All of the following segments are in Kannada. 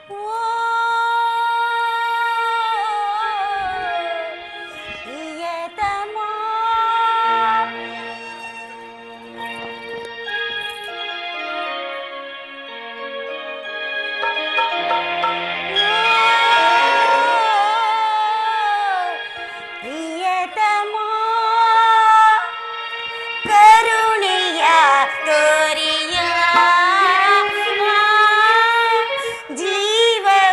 ಕರುಣೆಯ ತೋರಿಯ ಜೀವನ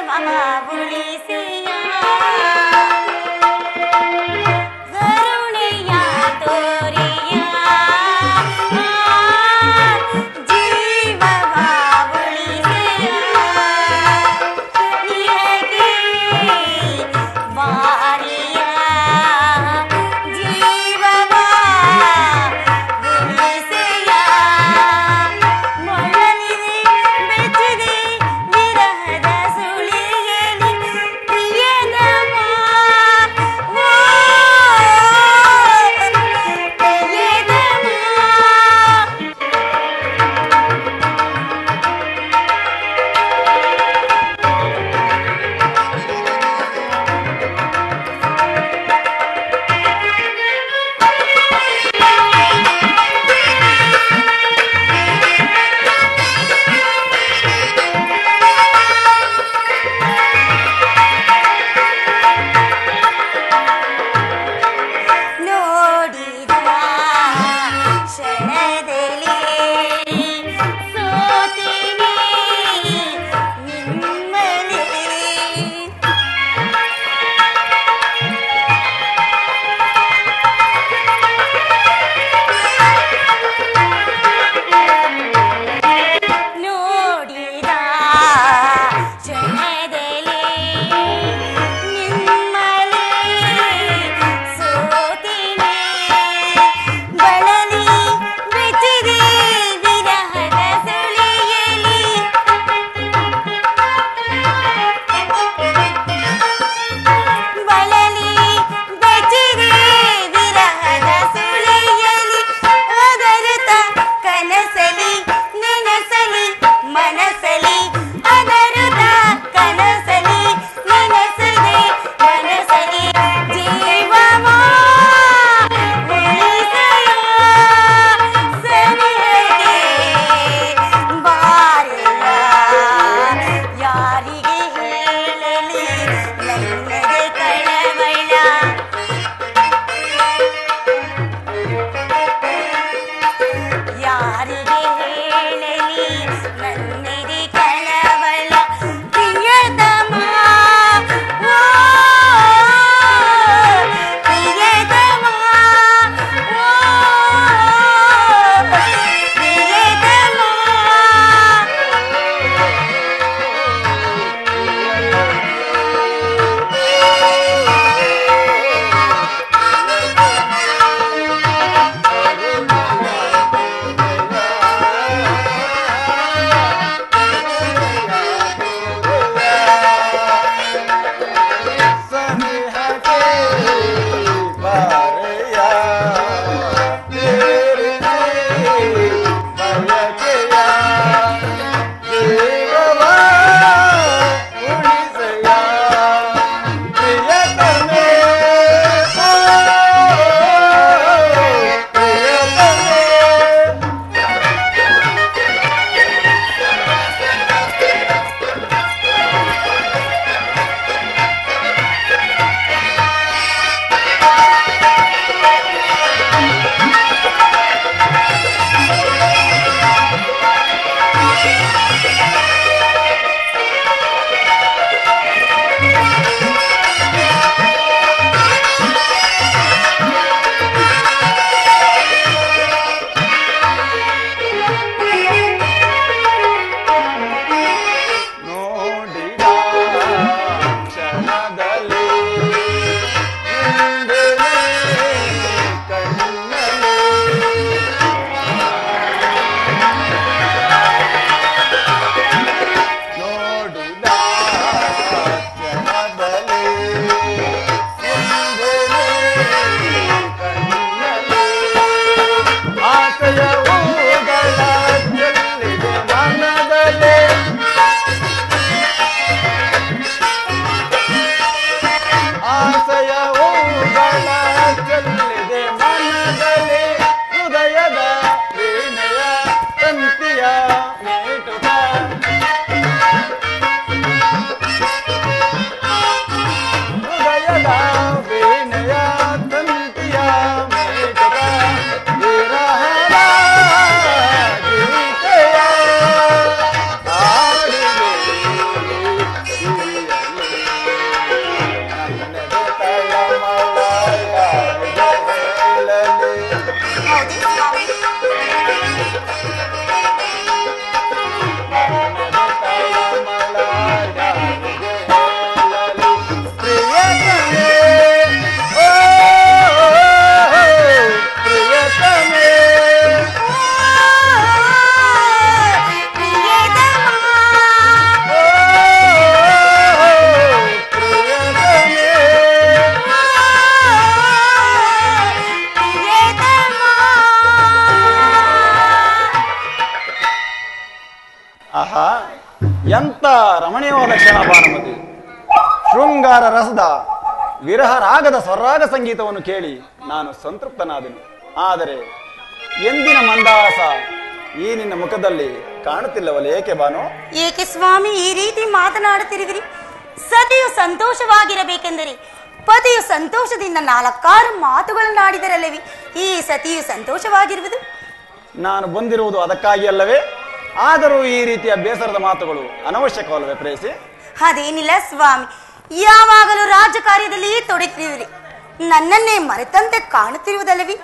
ರಮಣೀಯವಾದ ಕ್ಷಣ ಭಾನುಮತಿ ಶೃಂಗಾರ ರಸದ ವಿರಹ ರಾಗದ ಸ್ವರಾಗ ಸಂಗೀತವನ್ನು ಕೇಳಿ ನಾನು ಸಂತೃಪ್ತನಾದೆನು ಆದರೆ ಎಂದಿನ ಮಂದಹಾಸ ಈ ನಿನ್ನ ಮುಖದಲ್ಲಿ ಕಾಣುತ್ತಿಲ್ಲವಲ್ಲ ಏಕೆ ಬಾನು ಏಕೆ ಸ್ವಾಮಿ ಈ ರೀತಿ ಮಾತನಾಡುತ್ತಿರುವಿರಿ ಸತಿಯು ಸಂತೋಷವಾಗಿರಬೇಕೆಂದರೆ ಪತಿಯು ಸಂತೋಷದಿಂದ ನಾಲ್ಕಾರು ಮಾತುಗಳನ್ನಾಡಿದರಲ್ಲವಿ ಈ ಸತಿಯು ಸಂತೋಷವಾಗಿರುವುದು ನಾನು ಬಂದಿರುವುದು ಅದಕ್ಕಾಗಿ ಅಲ್ಲವೇ ಆದರೂ ಈ ರೀತಿಯ ಬೇಸರದ ಮಾತುಗಳು ಅನವಶ್ಯಕವಲ್ಲವೇ ಪ್ರೇಯಸಿ ಅದೇನಿಲ್ಲ ಸ್ವಾಮಿ ಯಾವಾಗಲೂ ರಾಜಕಾರ್ಯದಲ್ಲಿ ತೊಡಗಿರುವಿರಿ ನನ್ನನ್ನೇ ಮರೆತಂತೆ ಕಾಣುತ್ತಿರುವುದಲ್ಲವಿ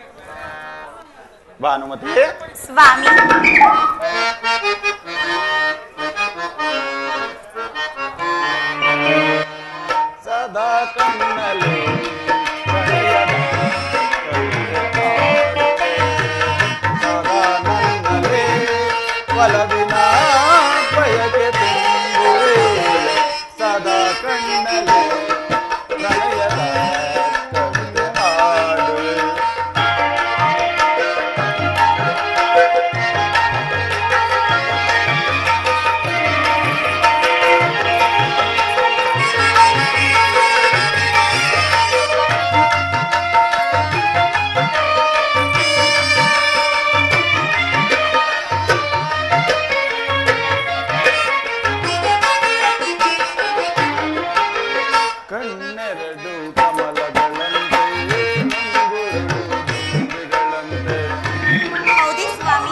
ಭಾನುಮತಿ ಸ್ವಾಮಿ ಸದಾ ಕಣ್ಣಲ್ಲಿ ಪ್ರಣಯದ ಕವಿತೆ ಹಾಡುತ್ತೆ. ಸದಾ ನನ್ನಲ್ಲಿ ಒಲವಿನ ಬಯಕೆ ತುಂಬುವೆ. ಸದಾ ಕಣ್ಣಲ್ಲಿ ಪ್ರಣಯದ ಕವಿತೆ ಹಾಡುವೆ. ಕಣ್ಣೆರಡು ಕಮಲಗಳಂತೆ ಮುಂಗುರುಳು ದುಂಬಿಗಳಂತೆ ಹೌದೇ ಸ್ವಾಮಿ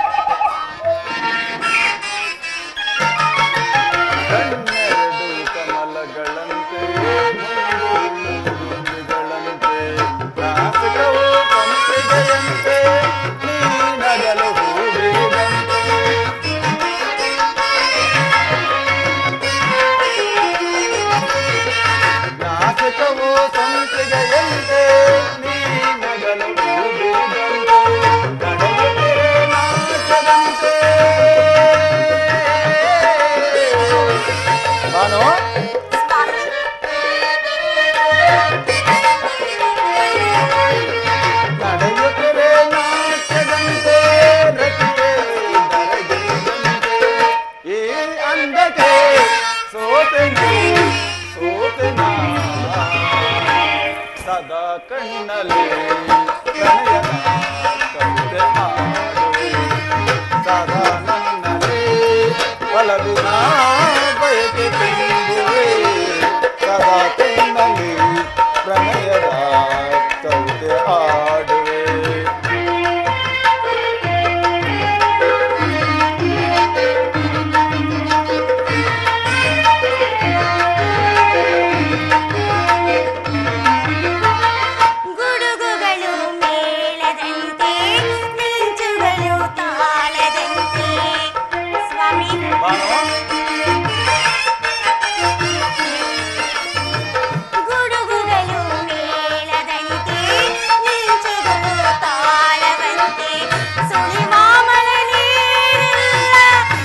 ಕಣ್ಣೆರಡು ಕಮಲಗಳಂತೆ ಮುಂಗುರುಳು ದುಂಬಿಗಳಂತೆ ನಾಸಿಕವು ಸಂಪಿಗೆಯಂತೆ ನೀ ನಗಲು ಹೂವಿದಂತೆ ನಾಸಿಕವು ಸಂಪಿಗೆಯಂತೆ ನೀ ನಗಲು ಹೂವಿದಂತೆ ನಡೆಯುತ್ತಿರೆ ನಾಟದಂತೆ ನಾನು ಸ್ವಾಮಿ ನಡೆಯುತ್ತಿರೆ ನಾಟ್ಯದಂತೆ ರತಿಯೇ ದರಗಿದಂತೆ ಈ ಅಂದಕ್ಕೆ ಸೋತೆನು ಸೋತೆನ ಸದಾ ಕಣ್ಣಲ್ಲಿ ಪ್ರಣಯದ ಕವಿತೆ ಹಾಡುವೆ ಸದಾ ನನ್ನಲ್ಲಿ ಒಲವಿನ ಬಯಕೆ ತುಂಬುವೆ ಸದಾ ಕಣ್ಣಲ್ಲಿ ಪ್ರಣಯದ ಕವಿತೆ ಹಾಡುವೆ ಗುಡುಗುಗಳು ಮೇಳದಂತೆ ಮಿಂಚುಗಳು ತಾಳದಂತೆ ಸ್ವಾಮಿ ಬಾನು ಗುಡುಗುಗಳು ಮೇಳದಂತೆ ಮಿಂಚುಗಳು ತಾಳವಂತೆ ಸುಳಿಮಾಮಲ ನೀರೆಲ್ಲ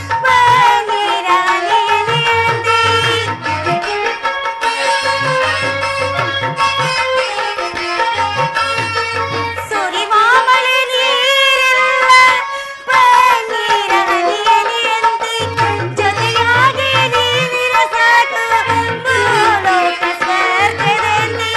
ಬನ್ನಿರಾಣಿಯಂತೆ ಸುರಿಮಾಮಲೆ ನೀರೆಲ್ಲ ಪನ್ನೀರನಿಯನಿಯಂತೆ ಜೊತೆಯಾಗಿ ನೀವಿರ ಸಾಕು ಭೂಲೋಕ ಸ್ವರ್ಗದಲ್ಲಿ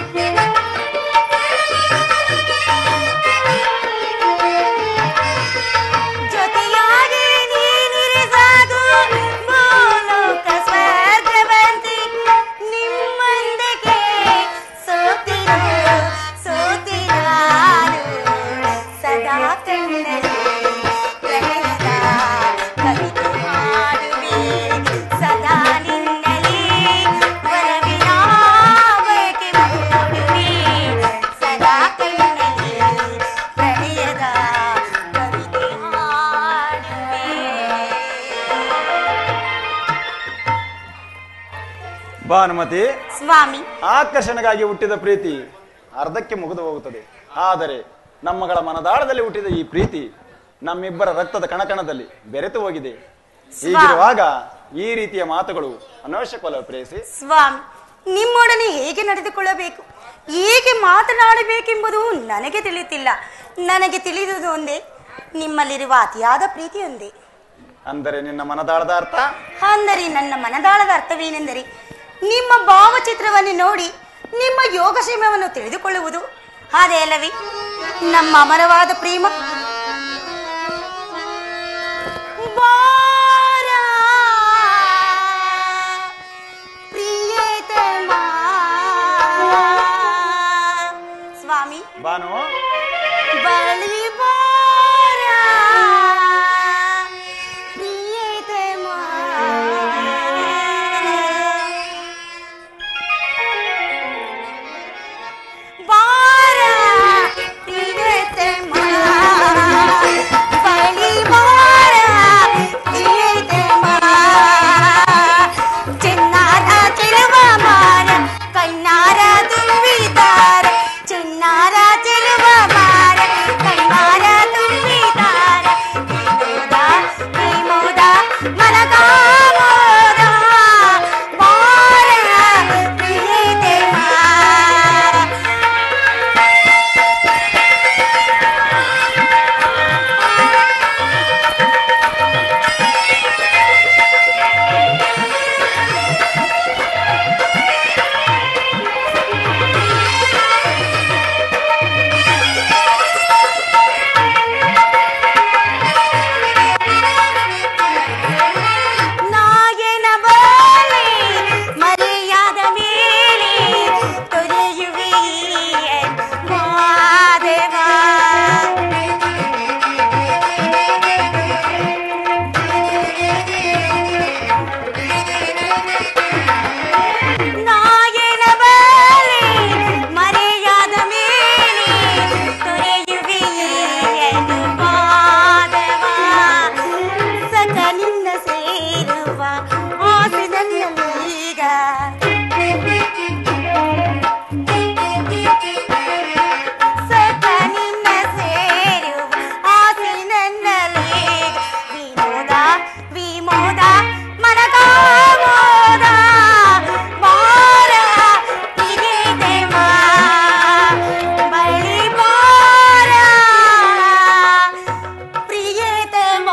ಜೊತೆಯಾಗಿ ನೀನಿರೆ ಸಾಕು ಭೂಲೋಕ ಸ್ವರ್ಗವಂತೆ ನಿಮ್ಮಂದಕ್ಕೆ ಸೋತಿರು ಸೋತಿರಾನು ಸದಾ ಕಣ್ಣಲ್ಲಿ ಪ್ರಣಯದ ಕವಿತೆ ಹಾಡುವೆ ಸದಾ ನಿನ್ನಲ್ಲಿ ವರವಿನ ಬಯಕೆ ಮೂಡುವೆ ಸದಾ ಕಣ್ಣಲ್ಲಿ ಪ್ರಣಯದ ಕವಿತೆ ಹಾಡುವೆ ಭಾನುಮತಿ ಸ್ವಾಮಿ ಆಕರ್ಷಣೆಗಾಗಿ ಹುಟ್ಟಿದ ಪ್ರೀತಿ ಅರ್ಧಕ್ಕೆ ಮುಗಿದು ಹೋಗುತ್ತದೆ ಆದರೆ ನಮ್ಮಗಳ ಮನದಾಳದಲ್ಲಿ ಹುಟ್ಟಿದ ಈ ಪ್ರೀತಿ ನಮ್ಮಿಬ್ಬರ ರಕ್ತದ ಕಣಕಣದಲ್ಲಿ ಬೆರೆತು ಹೋಗಿದೆ ಹೀಗಿರುವಾಗ ಈ ರೀತಿಯ ಮಾತುಗಳು ಅನವಶ್ಯಕವಲ್ಲ ಪ್ರೇಯಸಿ ಸ್ವಾಮಿ ನಿಮ್ಮೊಡನೆ ಹೇಗೆ ನಡೆದುಕೊಳ್ಳಬೇಕು ಹೇಗೆ ಮಾತನಾಡಬೇಕೆಂಬುದು ನನಗೆ ತಿಳಿಯುತ್ತಿಲ್ಲ ನನಗೆ ತಿಳಿದುದು ಒಂದೇ ನಿಮ್ಮಲ್ಲಿರುವ ಅತಿಯಾದ ಪ್ರೀತಿ ಒಂದೇ ಅಂದರೆ ನಿನ್ನ ಮನದಾಳದ ಅರ್ಥ ಅಂದರೆ ನನ್ನ ಮನದಾಳದ ಅರ್ಥವೇನೆಂದರೆ ನಿಮ್ಮ ಭಾವಚಿತ್ರವನ್ನು ನೋಡಿ ನಿಮ್ಮ ಯೋಗಕ್ಷೇಮವನ್ನು ತಿಳಿದುಕೊಳ್ಳುವುದು ಅದೇ ಅಲ್ಲವೇ ನಮ್ಮ ಅಮರವಾದ ಪ್ರೇಮ ಬಾರ ಪ್ರಿಯತಮ. ಸ್ವಾಮಿ ಬಾನು ಬಳಿ ಬಾರ ಪ್ರಿಯತಮ. ಬಾರ ಪ್ರಿಯತಮ. ಬಳಿ ಬಾರ ಪ್ರಿಯತಮ. ಚಿನ್ನಾರ ಚೆಲುವ ಮಾರ ಕಣ್ಣಾರ ತುಂಬಿದಾರ ಚಿನ್ನಾರ ಚೆಲುವ ಮಾರ ಕಣ್ಣಾರ ತುಂಬಿದಾರ ವಿನೋದ ವಿಮೋದ ಮನಗಾಮೋದ ಬಾರ ಪ್ರಿಯತಮ. ನಾಯನ ಬಾಲೆ ಮರೆಯಾದ ಮೇಲೆ ತೊರೆಯುವೆ ಮಾದೇವ ನಾಯನ ಬಾಲೆ ಮರೆಯಾದ ಮೇಲೆ ತೊರೆಯುವೆ ಮಾದೇವ ಸಕ ನಿನ್ನ ಸೇರುವ ಆಸೆ ನನ್ನಲ್ಲೀಗ ಸಕ ನಿನ್ನ ಸೇರುವ ಆಸೆ ನನ್ನಲ್ಲೀಗ ವಿನೋದ ವಿಮೋದ ಮನಗಾಮೋದ ಬಾರ ಪ್ರಿಯತಮ ಬಳಿ ಬಾರ ಪ್ರಿಯತಮ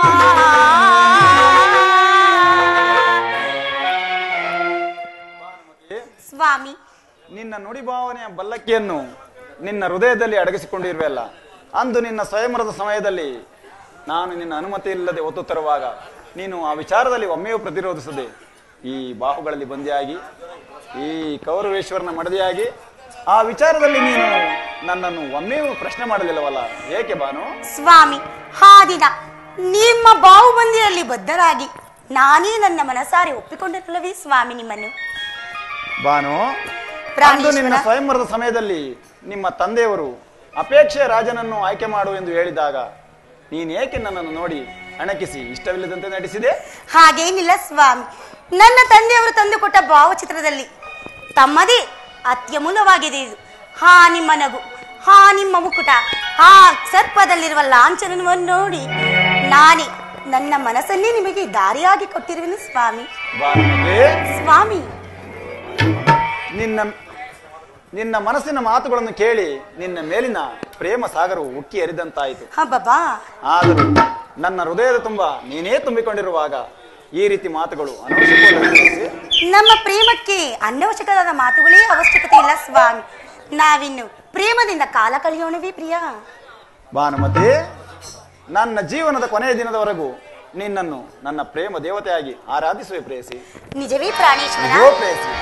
ಸ್ವಾಮಿ ನಿನ್ನ ನುಡಿ ಭಾವನೆಯ ಬಲ್ಲಕ್ಕಿಯನ್ನು ನಿನ್ನ ಹೃದಯದಲ್ಲಿ ಅಡಗಿಸಿಕೊಂಡಿರುವೆಲ್ಲ ಅಂದು ನಿನ್ನ ಸ್ವಯಂವರದ ಸಮಯದಲ್ಲಿ ನಾನು ನಿನ್ನ ಅನುಮತಿ ಇಲ್ಲದೆ ಒತ್ತು ತರುವಾಗ ನೀನು ಆ ವಿಚಾರದಲ್ಲಿ ಒಮ್ಮೆಯೂ ಪ್ರತಿರೋಧಿಸದೆ ಈ ಬಾಹುಗಳಲ್ಲಿ ಬಂದಿಯಾಗಿ ಈ ಕೌರವೇಶ್ವರನ ಮಡದಿಯಾಗಿ ಆ ವಿಚಾರದಲ್ಲಿ ನೀನು ನನ್ನನ್ನು ಒಮ್ಮೆಯೂ ಪ್ರಶ್ನೆ ಮಾಡಲಿಲ್ಲವಲ್ಲ ಏಕೆ ಬಾನು ಸ್ವಾಮಿ ಆ ದಿನ ನಿಮ್ಮ ಬಾಹುಬಂದಿಯಲ್ಲಿ ಬದ್ಧರಾಗಿ ನಾನೇ ನನ್ನ ಮನಸಾರೆ ಒಪ್ಪಿಕೊಂಡಿರಲ್ಲವೇ ಸ್ವಾಮಿ ನಿಮ್ಮನ್ನು ಬಾನು ಅಂದು ಪ್ರಾಣೇಶ್ವರ. ನಿನ್ನ ಸ್ವಯಂವರದ ಸಮಯದಲ್ಲಿ ನಿಮ್ಮ ತಂದೆಯವರು ಅಪೇಕ್ಷೆಯ ರಾಜನನ್ನು ಆಯ್ಕೆ ಮಾಡು ಎಂದು ಹೇಳಿದಾಗ ನೀನ್ ಏಕೆ ನನ್ನನ್ನು ನೋಡಿ ಅಣಕಿಸಿ ಇಷ್ಟವಿಲ್ಲದಂತೆ ನಟಿಸಿದೆ ಹಾಗೇನಿಲ್ಲ ಸ್ವಾಮಿ ನನ್ನ ತಂದೆಯವರು ತಂದುಕೊಟ್ಟ ಭಾವಚಿತ್ರದಲ್ಲಿ ತಮ್ಮದೇ ಅತ್ಯಮೂಲ್ಯವಾಗಿದೆ ಇದು ಹಾ ನಿಮ್ಮ ನಗು ಹಾ ನಿಮ್ಮ ಮುಕುಟ ಹಾ ಸರ್ಪದಲ್ಲಿರುವ ಲಾಂಛನವನ್ನು ನೋಡಿ ನಾನೇ ನನ್ನ ಮನಸ್ಸನ್ನೇ ನಿಮಗೆ ದಾರಿಯಾಗಿ ಕೊಟ್ಟಿರುವೆನು ಸ್ವಾಮಿ ಭಾನುಮತಿ ಸ್ವಾಮಿ ನಿನ್ನ ನಿನ್ನ ಮನಸ್ಸಿನ ಮಾತುಗಳನ್ನು ಕೇಳಿ ನಿನ್ನ ಮೇಲಿನ ಪ್ರೇಮ ಸಾಗರವು ಉಕ್ಕಿ ಹರಿದಂತಾಯಿತು ಹಬ್ಬಬ್ಬಾ ಆದರೂ ನನ್ನ ಹೃದಯದ ತುಂಬ ನೀನೇ ತುಂಬಿಕೊಂಡಿರುವಾಗ ಈ ರೀತಿ ಮಾತುಗಳು ಅನವಶ್ಯಕವಾಗಿ ನಮ್ಮ ಪ್ರೇಮಕ್ಕೆ ಅನವಶ್ಯಕವಾದ ಮಾತುಗಳೇ ಅವಶ್ಯಕತೆ ಇಲ್ಲ ಸ್ವಾಮಿ ನಾವಿನ್ನು ಪ್ರೇಮದಿಂದ ಕಾಲ ಕಳೆಯೋಣವೇ ಪ್ರಿಯ ಭಾನುಮತಿ ನನ್ನ ಜೀವನದ ಕೊನೆಯ ದಿನದವರೆಗೂ ನಿನ್ನನ್ನು ನನ್ನ ಪ್ರೇಮ ದೇವತೆಯಾಗಿ ಆರಾಧಿಸುವೆ ಪ್ರೇಯಸಿ ನಿಜವೇ ಪ್ರಾಣೇಶ್ವರ ನಿಜವೋ ಪ್ರೇಯಸಿ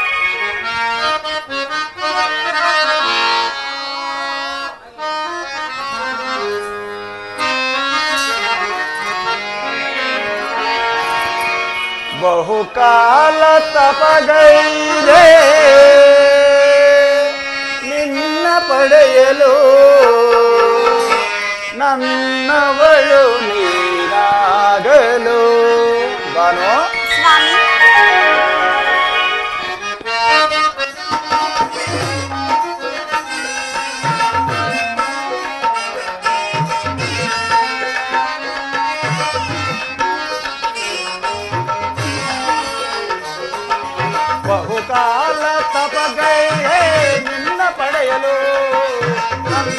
ಬಹುಕಾಲ ತಪಗೈದೆ ನಿನ್ನ ಪಡೆಯಲು ನನ್ನವಳು ನೀನಾಗಲು ಬಾನು ಸ್ವಾಮಿ ಬಹುಕಾಲ ತಪಗೈದೆ ನಿನ್ನ ಪಡೆಯಲು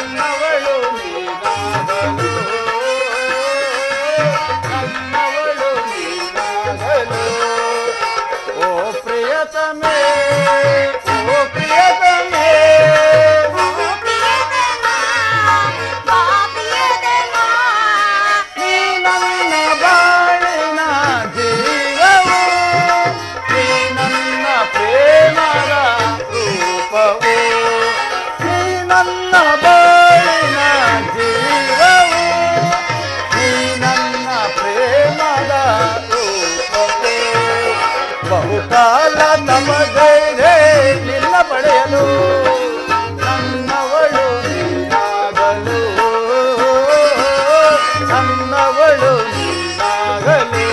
ನನ್ನವಳು ನೀನಾಗಲು ನನ್ನವಳು ಪ್ರಿಯತಮೇ ಓ ಪ್ರಿಯತಮೇ ನೀ ನನ್ನ ಬಾಳಿನ ಜೀವವು ನೀ ನನ್ನ ಪ್ರೇಮದ ರೂಪವು ನೀ ನನ್ನ ಬಾಳಿನ ಜೀವವು ನೀ ನನ್ನ ಪ್ರೇಮದ ರೂಪವು ಬಹುಕಾಲ ನಮಗೈದೆ ನಿನ್ನ ಪಡೆಯಲು ನನ್ನವಳು ನೀನಾಗಲು ನನ್ನವಳು ನೀನಾಗಲು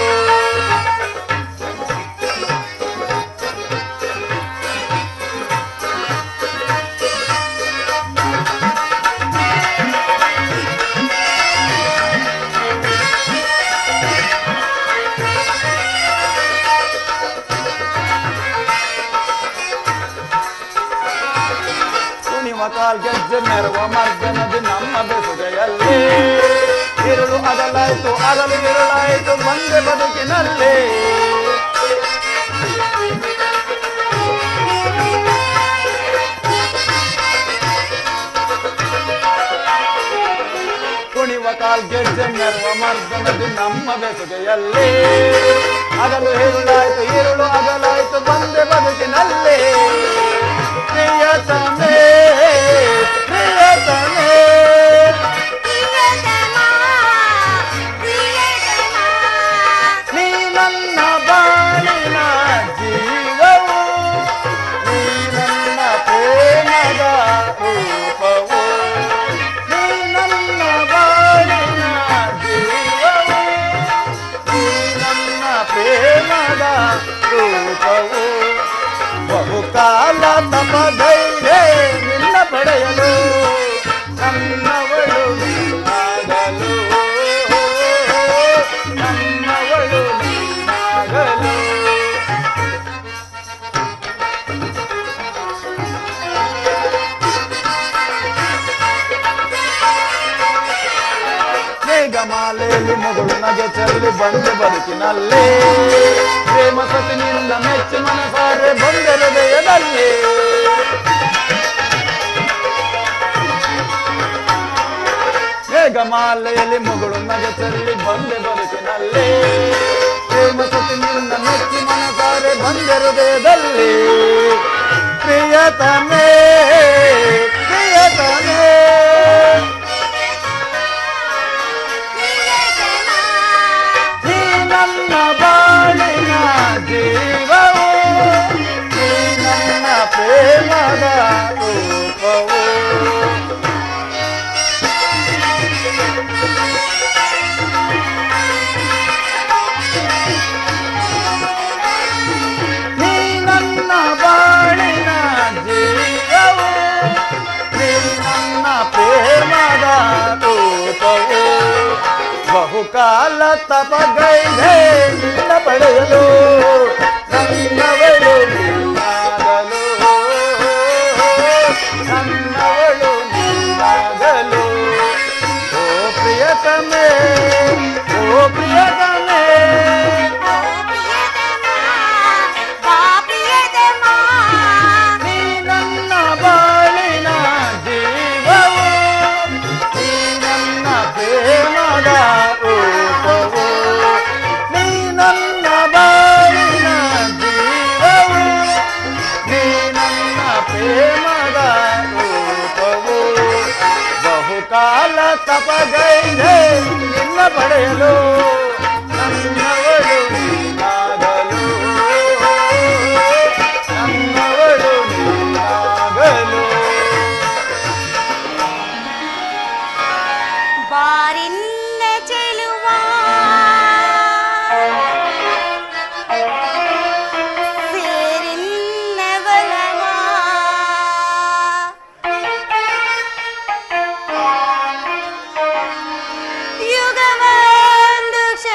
ಕುಣಿವ ಕಾಲ್ ಗೆಜ್ಜೆ ಮೆರವ ಮರ್ದನದು ನಮ್ಮ ಬೆಸುಗೆಯಲ್ಲಿ ಇರುಳು ಅಗಲಾಯ್ತು ಅಗಲು ಇರುಳಾಯ್ತು ಬಂದೆ ಬದುಕಿನಲ್ಲಿ ಕುಣಿವ ಕಾಲ್ ಗೆಜ್ಜೆ ಮೆರವ ಮರ್ದನದು ನಮ್ಮ ಬೆಸುಗೆಯಲ್ಲಿ ಅಗಲು ಇರುಳಾಯ್ತು ಇರುಳು ಅಗಲಾಯ್ತು ಬಂದೆ ಬದುಕಿನಲ್ಲಿ ಪ್ರಿಯತಮೇ ಪ್ರಿಯತಮೇ ನೀ ನನ್ನ ಬಾಳಿನ ಜೀವವು ನೀ ನನ್ನ ಪ್ರೇಮದ ರೂಪವು ನೀ ನನ್ನ ಬಾಳಿನ ಜೀವವು ನೀ ನನ್ನ ಪ್ರೇಮದ ರೂಪವು ಬಹುಕಾಲ ತಪದೈದೆ ನಿನ್ನ ಪಡೆಯಲು ನನ್ನವಳು ನೀನಾಗಲು ನನ್ನವಳು ನೀನಾಗಲು ಮೇಘಮಾಲೆಯಲ್ಲಿ ಮಗಳು ನಗೆ ಚೆಲ್ಲಿ ಬಂದು ಬದುಕಿನಲ್ಲಿ ಪ್ರೇಮ ಸತಿನಿಂದ ಮೆಚ್ಚಿ ಮನಸಾರೆ ಬಂದ ಹೃದಯದಲ್ಲಿ ಮೇಘಮಾಲೆಯಲ್ಲಿ ಮಗಳು ನಗೆ ಚೆಲ್ಲಿ ಬಂದೆ ಬದುಕಿನಲ್ಲಿ ಪ್ರೇಮ ಸತಿನಿಂದ ಮೆಚ್ಚಿ ಮನಸಾರೆ ಬಂದ ಹೃದಯದಲ್ಲಿ ಪ್ರಿಯತಮೇ ಪ್ರಿಯತಮೇ ನೀ ನನ್ನ ಬಾಳಿನ ಜೀವವು ನೀ ನನ್ನ ಪ್ರೇಮದ ರೂಪವು ನೀ ನನ್ನ ಬಾಳಿನ ಜೀವವು ನೀ ನನ್ನ ಪ್ರೇಮದ ರೂಪವು ಬಹುಕಾಲ ತಪಗೈದೆ ನಿನ್ನ ಪಡೆಯಲು ನನ್ನವಳು ನೀನಾಗಲು ನನ್ನವಳು ನೀನಾಗಲು ಓ ಪ್ರಿಯತಮೇ ಓ ಪ್ರಿಯತಮೇ ನೀ ನನ್ನ ಬಾಳಿನ ಜೀವವು ನೀ ನನ್ನ ಪ್ರೇಮದ ರೂಪವು ನೀ ನನ್ನ ಬಾಳಿನ ಜೀವವು ನೀ ನನ್ನ ಪ್ರೇಮದ ರೂಪವು ಬಹುಕಾಲ ತಪಗೈದೆ ನಿನ್ನ ಪಡೆಯಲು ನನ್ನವಳು ನೀನಾಗಲು ನನ್ನವಳು ನೀನಾಗಲು ಬಾರಿನ್ನ ಚೆಲುವ ಸೇರಿನ್ನ ಬಲವ ಯುಗವಂದು ಕ್ಷ